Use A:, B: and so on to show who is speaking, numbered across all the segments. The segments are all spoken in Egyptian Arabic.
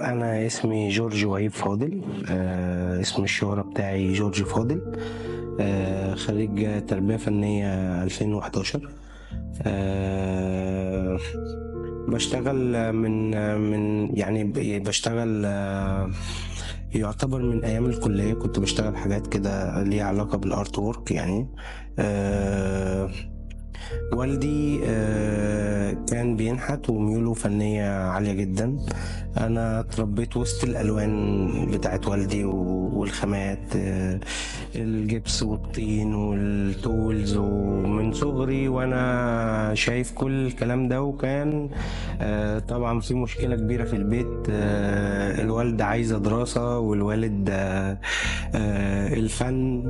A: انا اسمي جورج وهيب فاضل آه اسم الشهرة بتاعي جورج فاضل آه خريج تربية فنية 2011 آه بشتغل من من يعني ب- بشتغل آه يعتبر من ايام الكلية كنت بشتغل حاجات كده ليها علاقة بالارت وورك يعني آه والدي آه، كان بينحت وميوله فنية عالية جدا أنا اتربيت وسط الألوان بتاعت والدي و- والخامات آه، الجبس والطين والتولز ومن صغري وأنا شايف كل الكلام ده وكان آه، طبعا في مشكلة كبيرة في البيت آه، الوالدة عايزة دراسة والوالد آه، آه، الفن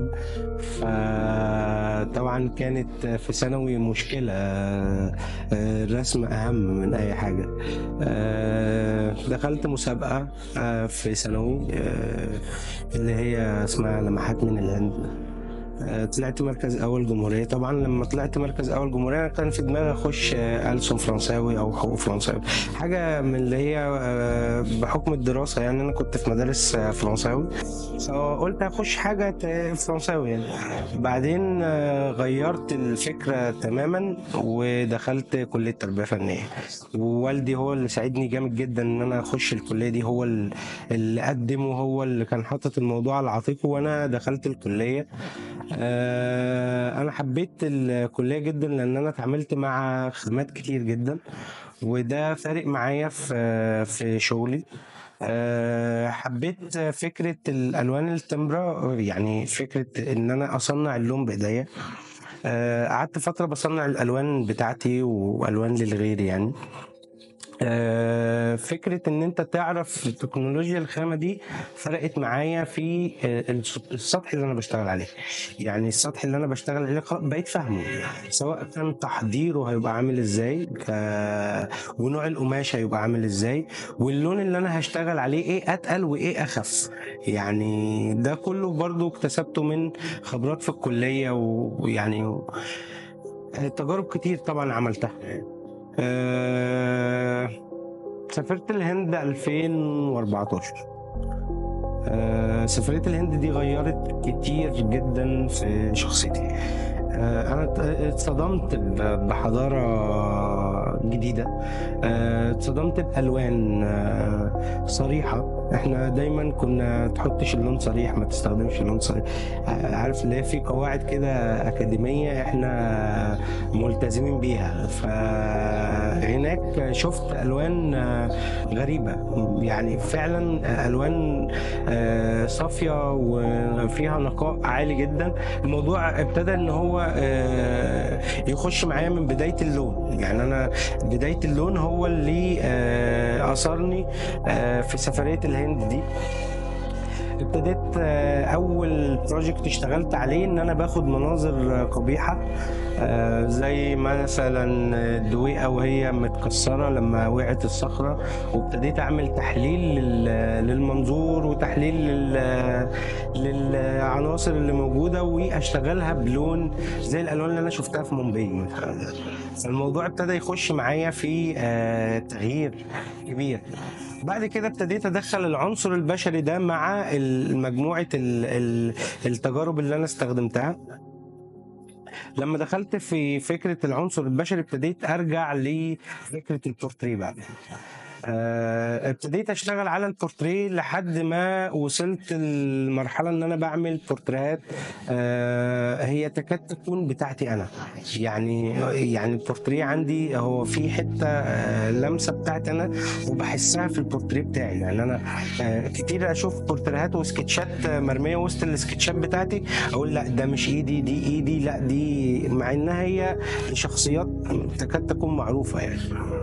A: فطبعا كانت في ثانوي مشكلة آه، الرسم أهم من أي حاجة آه، دخلت مسابقة آه، في ثانوي آه، اللي هي اسمها لمحات من الهند آه، طلعت مركز اول جمهوريه طبعا لما طلعت مركز اول جمهوريه كان في دماغي اخش آه، ألسن فرنساوي او حقوق فرنساوي حاجه من اللي هي آه، بحكم الدراسه يعني انا كنت في مدارس آه، فرنساوي فقلت اخش حاجه ت- فرنساوي يعني بعدين آه، غيرت الفكره تماما ودخلت كليه تربيه فنيه ووالدي هو اللي ساعدني جامد جدا ان انا اخش الكليه دي هو ال- اللي قدم وهو اللي كان حاطط الموضوع على عاتقه وانا دخلت الكليه آه، انا حبيت الكليه جدا لان انا اتعاملت مع خدمات كتير جدا وده فارق معايا في في شغلي آه، حبيت فكرة الألوان التمبرة يعني فكرة إن أنا أصنع اللون بإيديا آه، قعدت فترة بصنع الألوان بتاعتي وألوان للغير يعني آه، فكرة إن أنت تعرف تكنولوجيا الخامة دي فرقت معايا في آه، الس- السطح اللي أنا بشتغل عليه يعني السطح اللي أنا بشتغل عليه خلاص بقيت فاهمه سواء كان تحضيره هيبقى عامل إزاي ك- ونوع القماش هيبقى عامل إزاي واللون اللي أنا هشتغل عليه إيه أتقل وإيه أخف يعني ده كله برضو اكتسبته من خبرات في الكلية و- ويعني و- تجارب كتير طبعا عملتها آه، سافرت الهند 2014 آه، سفرية الهند دي غيرت كتير جدا في شخصيتي آه، أنا ات- اتصدمت ب- بحضارة جديدة آه، اتصدمت بألوان آه، صريحة احنا دايما كنا تحطش اللون صريح ما تستخدمش اللون صريح آه، عارف اللي هي في قواعد كده أكاديمية احنا ملتزمين بيها فهناك شفت ألوان آه، غريبة يعني فعلا ألوان آه، صافية وفيها نقاء عالي جدا الموضوع ابتدى ان هو آه، يخش معايا من بداية اللون يعني انا بداية اللون هو اللي آه، اثرني آه، في سفرية الهند دي ابتديت آه، اول بروجكت اشتغلت عليه ان انا باخد مناظر آه، قبيحه آه، زي مثلا الدويقه وهي متكسره لما وقعت الصخره وابتديت اعمل تحليل لل- للمنظور وتحليل لل- للعناصر اللي موجوده واشتغلها بلون زي الالوان اللي انا شفتها في مومباي مثلا الموضوع ابتدى يخش معايا في آه، تغيير كبير بعد كده ابتديت ادخل العنصر البشري ده مع ال- مجموعه ال- ال- التجارب اللي انا استخدمتها لما دخلت في فكره العنصر البشري ابتديت ارجع لفكره البورتريه بقى آه، ابتديت اشتغل على البورتريه لحد ما وصلت المرحله ان انا بعمل بورتريهات آه، هي تكاد تكون بتاعتي انا يعني يعني البورتريه عندي هو في حته آه، لمسه بتاعتي انا وبحسها في البورتريه بتاعي يعني انا آه، كتير اشوف بورتريهات وسكتشات آه، مرميه وسط السكتشات بتاعتي اقول لا ده مش ايدي دي ايدي لا دي مع انها هي شخصيات تكاد تكون معروفه يعني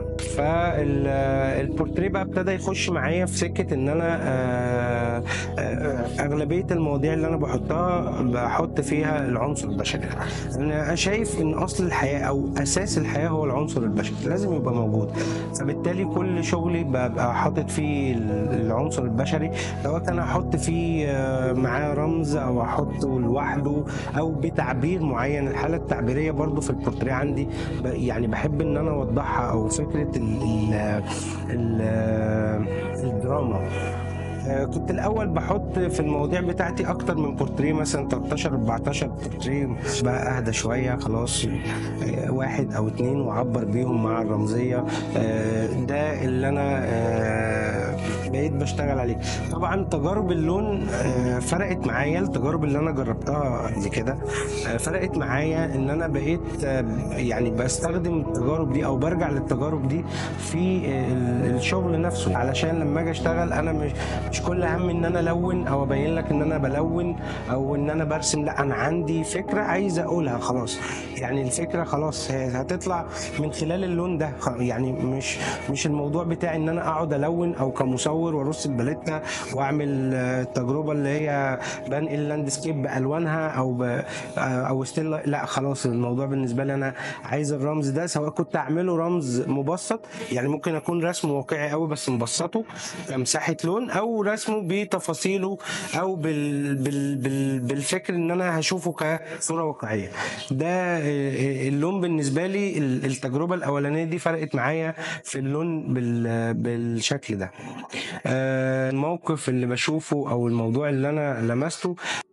A: فالبورتريه بقى ابتدى يخش معايا في سكه ان انا آه، آه، اغلبيه المواضيع اللي انا بحطها بحط فيها العنصر البشري انا شايف ان اصل الحياه او اساس الحياه هو العنصر البشري لازم يبقى موجود فبالتالي كل شغلي ببقى حاطط فيه العنصر البشري سواء كان احط فيه آه، معاه رمز او احطه لوحده او بتعبير معين الحاله التعبيريه برضو في البورتريه عندي ب- يعني بحب ان انا اوضحها او فكره فكره ال ال ال الدراما آه، كنت الاول بحط في المواضيع بتاعتي اكتر من بورتريه مثلا 13 14 بورتريه بقى اهدى شويه خلاص آه، واحد او اتنين واعبر بيهم مع الرمزيه آه، ده اللي انا آه، بقيت بشتغل عليه طبعا تجارب اللون آه، فرقت معايا التجارب اللي انا جربتها قبل كده آه، فرقت معايا ان انا بقيت آه، يعني بستخدم التجارب دي او برجع للتجارب دي في ال- الشغل نفسه علشان لما اجي اشتغل انا مش مش كل هم ان انا الون او ابين لك ان انا بلون او ان انا برسم لا انا عندي فكره عايز اقولها خلاص يعني الفكره خلاص هي هتطلع من خلال اللون ده خ- يعني مش مش الموضوع بتاعي ان انا اقعد الون او كمصور وارص الباليتا واعمل آه، التجربه اللي هي بنقل لاندسكيب بالوانها او ب آه، او ستيل لا خلاص الموضوع بالنسبه لي انا عايز الرمز ده سواء كنت اعمله رمز مبسط يعني ممكن اكون رسمه واقعي قوي بس مبسطه كمساحه لون او رسمه بتفاصيله او بال بال بال بالفكر ان انا هشوفه كصوره واقعيه ده آه، اللون بالنسبه لي ال- التجربه الاولانيه دي فرقت معايا في اللون بال بالشكل ده آه، الموقف اللي بشوفه او الموضوع اللي انا لمسته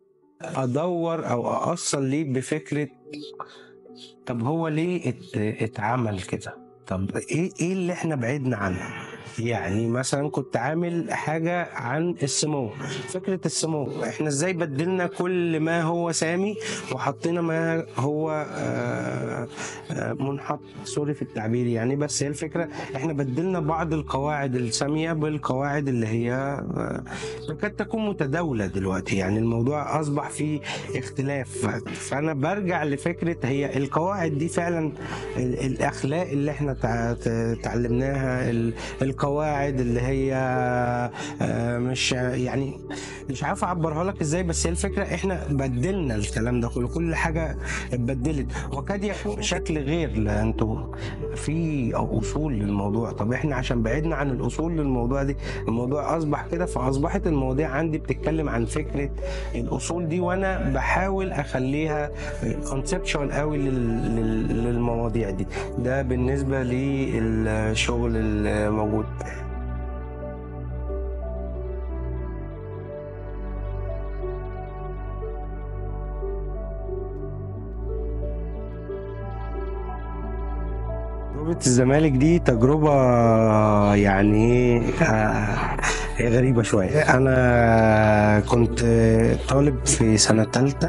A: ادور او اوصل ليه بفكره طب هو ليه ات- اتعمل كده طب ايه ايه اللي احنا بعدنا عنه يعني مثلا كنت عامل حاجة عن السمو فكرة السمو احنا ازاي بدلنا كل ما هو سامي وحطينا ما هو آه، آه، منحط سوري في التعبير يعني بس هي الفكرة احنا بدلنا بعض القواعد السامية بالقواعد اللي هي آه، تكاد تكون متداولة دلوقتي يعني الموضوع أصبح فيه اختلاف ف- فأنا برجع لفكرة هي القواعد دي فعلا ال- الأخلاق اللي احنا تع- ت- تعلمناها ال- القواعد اللي هي آه، مش يعني مش عارف اعبرها لك ازاي بس هي الفكره احنا بدلنا الكلام ده كله كل حاجه اتبدلت وقد يكون بشكل غير لان انتوا في اصول للموضوع طب احنا عشان بعدنا عن الاصول للموضوع دي الموضوع اصبح كده فاصبحت المواضيع عندي بتتكلم عن فكره الاصول دي وانا بحاول اخليها كونسبشوال قوي لل- لل- للمواضيع دي ده بالنسبه للشغل الموجود تجربة الزمالك دي تجربة يعني آه، هي غريبة شوية أنا كنت طالب في سنة تالتة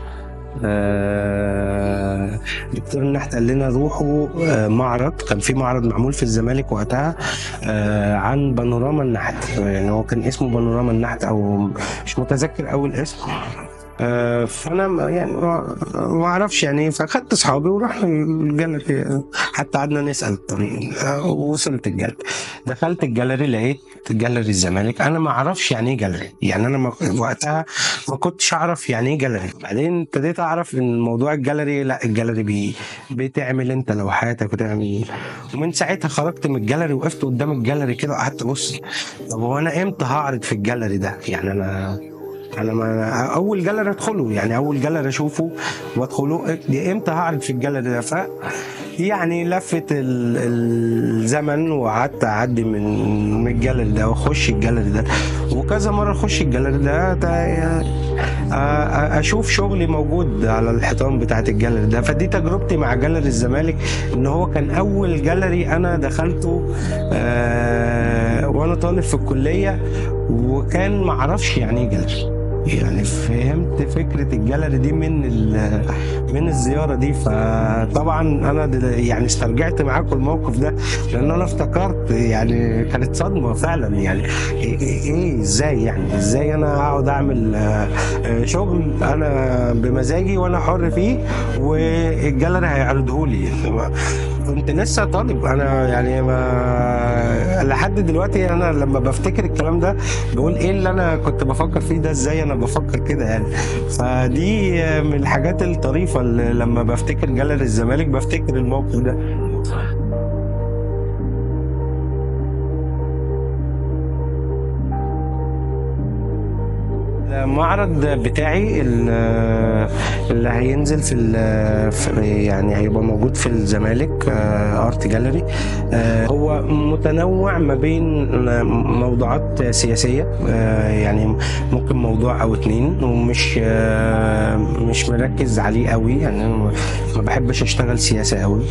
A: آه، دكتور النحت قال لنا روحوا آه، معرض كان في معرض معمول في الزمالك وقتها آه، عن بانوراما النحت يعني هو كان اسمه بانوراما النحت او مش متذكر اول اسم آه، فانا ما- يعني ما ما اعرفش يعني إيه، فاخدت اصحابي ورحنا الجاليري حتى قعدنا نسال الطريق آه، ووصلت الجاليري دخلت الجاليري لقيت جاليري الزمالك انا ما اعرفش يعني ايه جاليري يعني انا ما وقتها ما كنتش اعرف يعني ايه جاليري بعدين ابتديت اعرف ان موضوع الجاليري لا الجاليري بي بتعمل انت لوحاتك وتعمل ومن ساعتها خرجت من الجاليري وقفت قدام الجاليري كده وقعدت ابص طب هو انا امتى هعرض في الجاليري ده يعني انا انا ما اول جاليري ادخله يعني اول جاليري اشوفه وادخله دي امتى هعرض في الجاليري ده ف يعني لفت ال- الزمن وقعدت اعدي من من الجاليري ده واخش الجاليري ده وكذا مره اخش الجاليري ده, ده أ- أ- اشوف شغلي موجود على الحيطان بتاعت الجاليري ده فدي تجربتي مع جاليري الزمالك ان هو كان اول جاليري انا دخلته آه وانا طالب في الكليه وكان معرفش يعني ايه جاليري يعني فهمت فكره الجاليري دي من ال- من الزياره دي فطبعا انا د- يعني استرجعت معاكم الموقف ده لان انا افتكرت يعني كانت صدمه فعلا يعني ايه, إيه, إيه ازاي يعني ازاي انا اقعد اعمل آه، آه، شغل انا بمزاجي وانا حر فيه والجاليري هيعرضه لي كنت لسه طالب انا يعني ما لحد دلوقتي انا لما بفتكر الكلام ده بقول ايه اللي انا كنت بفكر فيه ده ازاي انا بفكر كده يعني فدي من الحاجات الطريفه اللي لما بفتكر جاليري الزمالك بفتكر الموقف ده المعرض بتاعي ال- اللي هينزل في, ال- في يعني هيبقى موجود في الزمالك ارت جاليري هو متنوع ما بين موضوعات سياسيه آه، يعني ممكن موضوع او اتنين ومش آه، مش مركز عليه قوي يعني أنا ما بحبش اشتغل سياسه قوي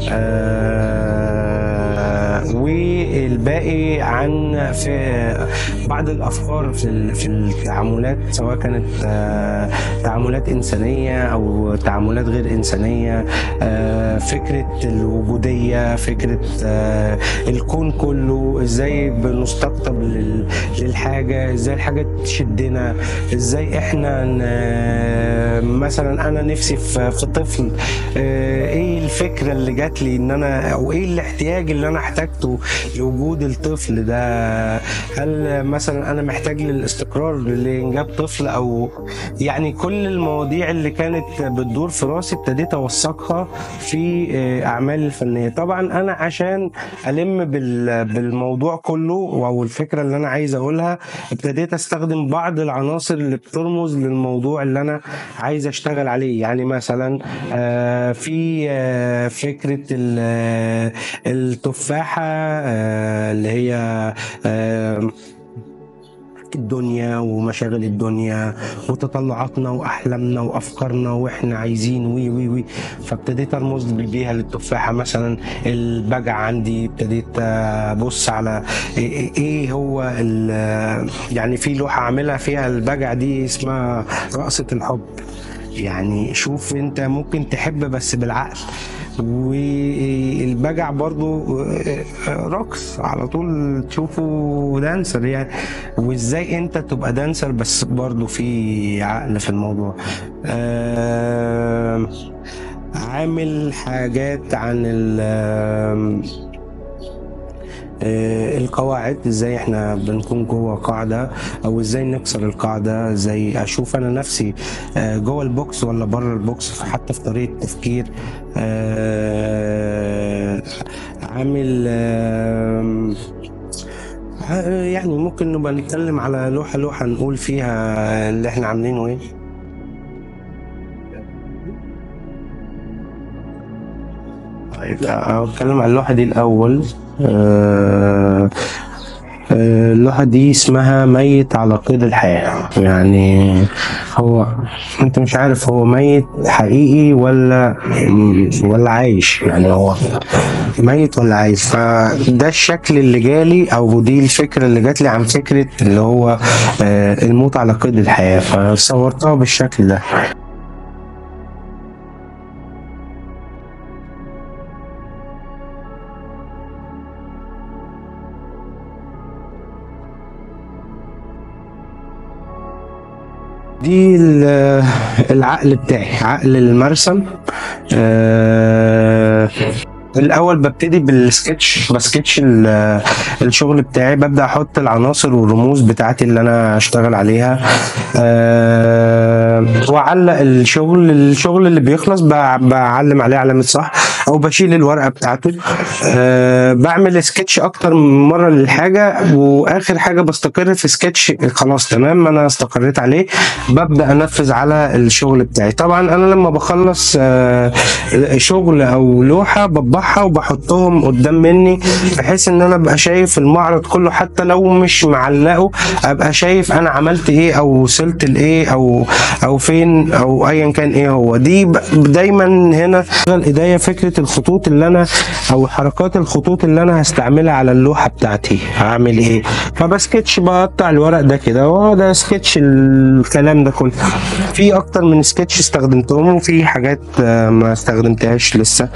A: آه، والباقي عن في بعض الافكار في ال- في التعاملات سواء كانت آه، تعاملات انسانيه او تعاملات غير انسانيه آه، فكره الوجوديه فكره آه، الكون كله ازاي بنستقطب لل- للحاجه ازاي الحاجه تشدنا ازاي احنا ن- مثلا انا نفسي في في طفل آه، ايه الفكره اللي جات لي ان انا او ايه الاحتياج اللي انا احتاجته لوجود الطفل ده هل مثلا انا محتاج للاستقرار لانجاب طفل او يعني كل المواضيع اللي كانت بتدور في راسي ابتديت اوثقها في آه، اعمالي الفنيه طبعا انا عشان الم بال- بالموضوع كله او الفكره اللي انا عايز اقولها ابتديت استخدم بعض العناصر اللي بترمز للموضوع اللي انا عايز اشتغل عليه يعني مثلا آه، في آه، فكره ال- آه، التفاحه آه، اللي هي آه، الدنيا ومشاغل الدنيا وتطلعاتنا واحلامنا وافكارنا واحنا عايزين وي وي وي فابتديت ارمز بيها للتفاحه مثلا البجع عندي ابتديت ابص على ايه إيه هو ال- يعني في لوحه عاملها فيها البجع دي اسمها رقصه الحب يعني شوف انت ممكن تحب بس بالعقل والبجع برضو رقص على طول تشوفه دانسر يعني وازاي انت تبقى دانسر بس برضو في عقل في الموضوع آم، عامل حاجات عن ال آم، آه، القواعد ازاي احنا بنكون جوه قاعده او ازاي نكسر القاعده ازاي اشوف انا نفسي آه، جوه البوكس ولا بره البوكس حتى في طريقه التفكير آه، عامل آم، ع- يعني ممكن نبقى نتكلم على لوحه لوحه نقول فيها اللي احنا عاملينه ايه طيب اتكلم عن اللوحه دي الاول آه، آه، اللوحة دي اسمها ميت على قيد الحياة يعني هو انت مش عارف هو ميت حقيقي ولا ولا عايش يعني هو ميت ولا عايش فده الشكل اللي جالي او دي الفكرة اللي جات لي عن فكرة اللي هو آه، الموت على قيد الحياة فصورتها بالشكل ده دي ال- العقل بتاعي عقل المرسم آه، الاول ببتدي بالسكتش بسكتش ال- الشغل بتاعي ببدا احط العناصر والرموز بتاعتي اللي انا اشتغل عليها أه واعلق الشغل الشغل اللي بيخلص بع- بعلم عليه علامه صح او بشيل الورقه بتاعته أه بعمل سكتش اكتر من مره للحاجه واخر حاجه بستقر في سكتش خلاص تمام انا استقريت عليه ببدا انفذ على الشغل بتاعي طبعا انا لما بخلص آه، شغل او لوحه بطبعها وبحطهم قدام مني بحيث ان انا ابقى شايف المعرض كله حتى لو مش معلقه ابقى شايف انا عملت ايه او وصلت لايه او او فين او ايا كان ايه هو دي ب- دايما هنا ايديا فكره الخطوط اللي انا او حركات الخطوط اللي انا هستعملها على اللوحه بتاعتي هعمل ايه فبسكتش بقطع الورق ده كده وهو ده سكتش الكلام ده كله في اكتر من سكتش استخدمتهم وفي حاجات آه، ما استخدمتهاش لسه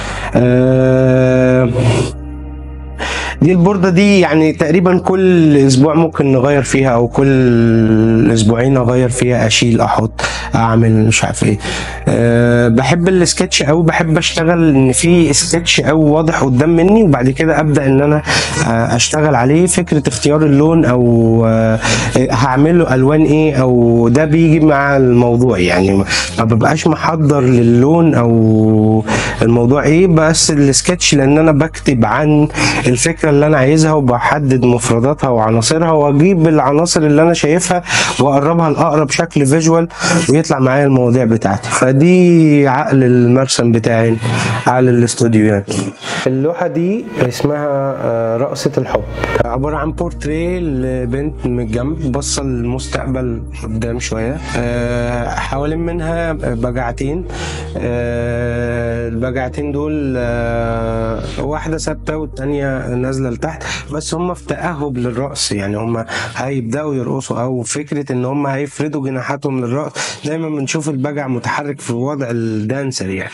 A: آه، دي البوردة دي يعني تقريبا كل اسبوع ممكن نغير فيها او كل اسبوعين اغير فيها اشيل احط اعمل مش عارف ايه أه بحب السكتش قوي بحب اشتغل ان في سكتش قوي واضح قدام مني وبعد كده ابدا ان انا آه، اشتغل عليه فكره اختيار اللون او آه، هعمله الوان ايه او ده بيجي مع الموضوع يعني ما ببقاش محضر للون او الموضوع ايه بس السكتش لان انا بكتب عن الفكره اللي انا عايزها وبحدد مفرداتها وعناصرها واجيب العناصر اللي انا شايفها واقربها لاقرب شكل فيجوال ويطلع معايا المواضيع بتاعتي فدي عقل المرسم بتاعي عقل الاستوديو يعني اللوحه دي اسمها آه، رقصه الحب عباره عن بورتريه لبنت من الجنب باصه للمستقبل قدام شويه آه، حوالين منها بجعتين آه، البجعتين دول آه، واحده ثابته والتانيه نازله لتحت بس هم في تاهب للرقص يعني هم هيبداوا يرقصوا او فكره ان هم هيفردوا جناحاتهم للرقص دايما بنشوف البجع متحرك في وضع الدانسر يعني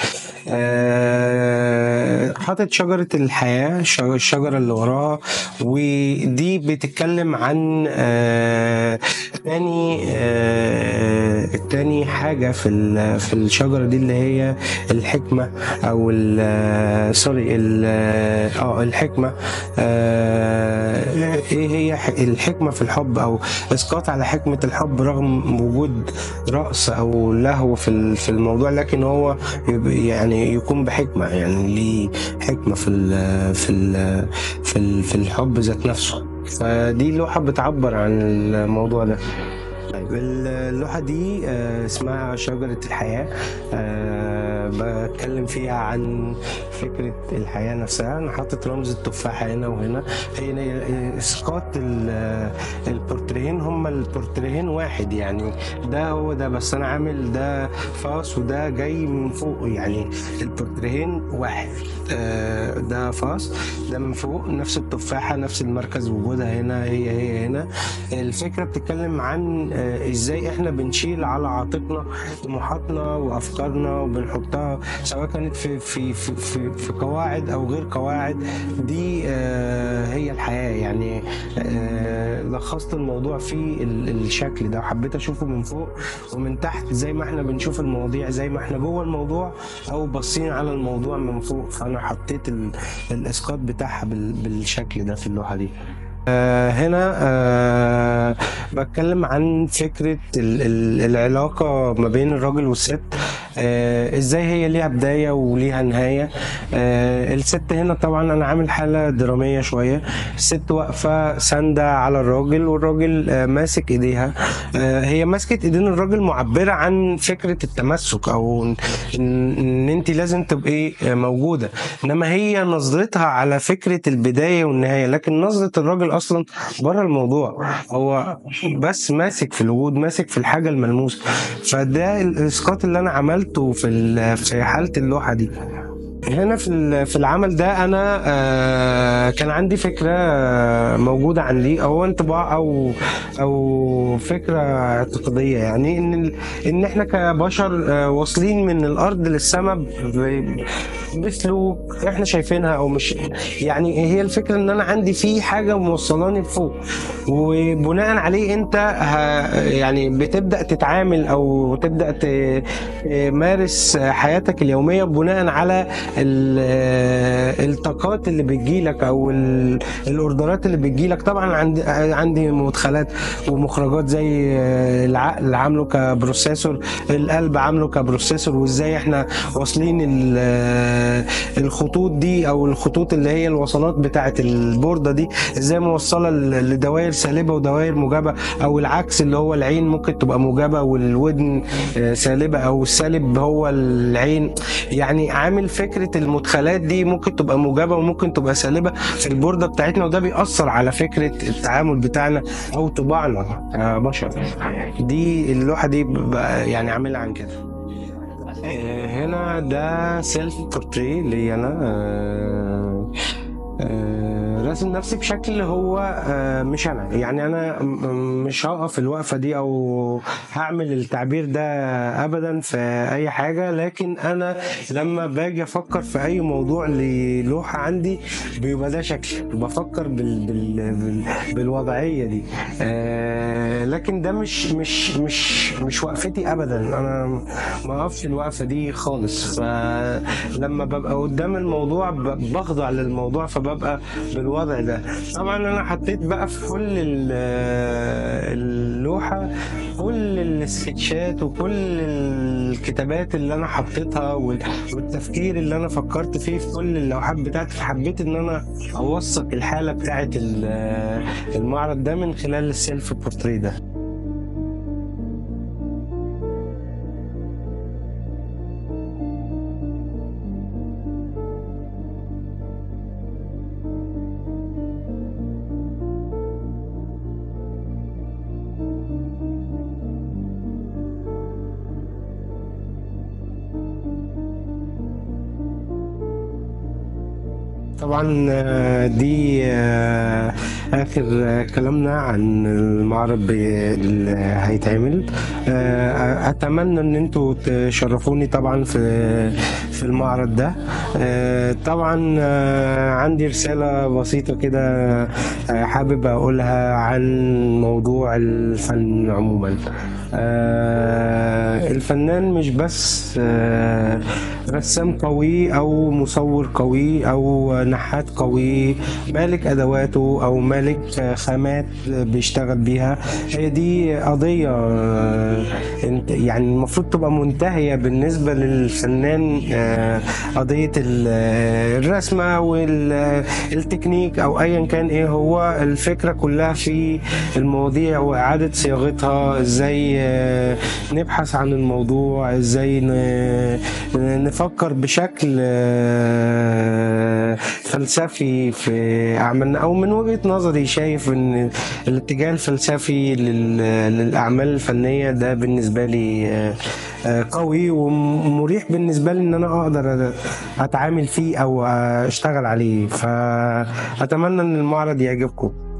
A: آه، حاطط شجره الحياه ش- الشجره اللي وراها ودي بتتكلم عن آه، تاني آه، تاني حاجه في ال- في الشجره دي اللي هي الحكمه او ال- سوري ال- اه الحكمه آه، ايه هي ح- الحكمه في الحب او اسقاط على حكمه الحب رغم وجود رقص او لهو في ال- في الموضوع لكن هو يب- يعني يكون بحكمه يعني ليه حكمه في ال في ال في ال في الحب ذات نفسه فدي لوحه بتعبر عن الموضوع ده طيب اللوحة دي آه، اسمها شجرة الحياة آه، بتكلم فيها عن فكرة الحياة نفسها أنا حاطط رمز التفاحة هنا وهنا هي إسقاط ال- البورتريهين هما البورتريهين واحد يعني ده هو ده بس أنا عامل ده فاس وده جاي من فوق يعني البورتريهين واحد آه، ده فاس ده من فوق نفس التفاحة نفس المركز وجودها هنا هي هي هنا الفكرة بتتكلم عن آه، ازاي احنا بنشيل على عاتقنا طموحاتنا وافكارنا وبنحطها سواء كانت في في في في, في قواعد او غير قواعد دي آه، هي الحياة يعني آه، لخصت الموضوع في ال- الشكل ده وحبيت اشوفه من فوق ومن تحت زي ما احنا بنشوف المواضيع زي ما احنا جوه الموضوع او باصين على الموضوع من فوق فانا حطيت ال- الاسقاط بتاعها بال- بالشكل ده في اللوحة دي آه، هنا آه، بتكلم عن فكرة ال- ال- العلاقة ما بين الراجل والست آه، ازاي هي ليها بداية وليها نهاية آه، الست هنا طبعا انا عامل حالة درامية شوية الست واقفة ساندة على الراجل والراجل آه، ماسك ايديها آه، هي ماسكة ايدين الراجل معبرة عن فكرة التمسك او ان, إن انت لازم تبقي آه، موجودة انما هي نظرتها على فكرة البداية والنهاية لكن نظرة الراجل اصلا بره الموضوع هو بس ماسك في الوجود ماسك في الحاجة الملموسة فده الاسقاط اللي انا عملته في ال- في حالة اللوحة دي هنا في ال- في العمل ده انا آه، كان عندي فكره آه، موجوده عندي او انطباع او او فكره اعتقاديه يعني ان ال- ان احنا كبشر آه، واصلين من الارض للسماء ب- بسلوك احنا شايفينها او مش يعني هي الفكره ان انا عندي في حاجه موصلاني لفوق وبناء عليه انت ه- يعني بتبدا تتعامل او تبدا ت- تمارس حياتك اليوميه بناء على ال- الطاقات اللي بتجيلك او ال- الاوردرات اللي بتجيلك طبعا عندي عندي مدخلات ومخرجات زي العقل عامله كبروسيسور القلب عامله كبروسيسور وازاي احنا واصلين ال- الخطوط دي او الخطوط اللي هي الوصلات بتاعه البورده دي ازاي موصله ل- لدوائر سالبه ودوائر موجبه او العكس اللي هو العين ممكن تبقى موجبه والودن آه، سالبه او السالب هو العين يعني عامل فكره المدخلات دي ممكن تبقى موجبه وممكن تبقى سالبه في البورده بتاعتنا وده بيأثر على فكره التعامل بتاعنا او طباعنا كبشر دي اللوحه دي بقى يعني عاملها عن كده آه، هنا ده سيلف بورتري لي انا آه، آه، راسم نفسي بشكل هو آه، مش انا يعني انا م- مش هقف الوقفه دي او هعمل التعبير ده ابدا في اي حاجه لكن انا لما باجي افكر في اي موضوع للوحه عندي بيبقى ده شكل بفكر بال بال بال بالوضعيه دي آه، لكن ده مش مش مش مش وقفتي ابدا انا ما اقفش الوقفه دي خالص فلما ببقى قدام الموضوع ب- بخضع للموضوع فببقى بالوضع ده طبعا انا حطيت بقى في كل ال- اللوحه كل السكتشات وكل الكتابات اللي انا حطيتها وال- والتفكير اللي انا فكرت فيه في كل اللوحات بتاعتي حبيت ان انا اوثق الحاله بتاعت ال- المعرض ده من خلال السيلف بورتري ده طبعا آه، دي آه، اخر آه، كلامنا عن المعرض ب- اللي هيتعمل آه، اتمنى ان انتوا تشرفوني طبعا في في المعرض ده آه، طبعا آه، عندي رسالة بسيطة كده آه، حابب اقولها عن موضوع الفن عموما آه، الفنان مش بس آه، رسام قوي او مصور قوي او نحات قوي مالك ادواته او مالك خامات بيشتغل بيها هي دي قضيه آه، انت- يعني المفروض تبقى منتهيه بالنسبه للفنان آه، قضيه ال- الرسمه والتكنيك او ايا كان ايه هو الفكره كلها في المواضيع واعاده صياغتها ازاي آه، نبحث عن الموضوع ازاي ن- نفكر بشكل آه، فلسفي في اعمالنا او من وجهة نظري شايف ان الاتجاه الفلسفي لل- للاعمال الفنية ده بالنسبة لي آه، آه، قوي ومريح بالنسبة لي ان انا اقدر اتعامل فيه او اشتغل عليه فاتمنى ان المعرض يعجبكم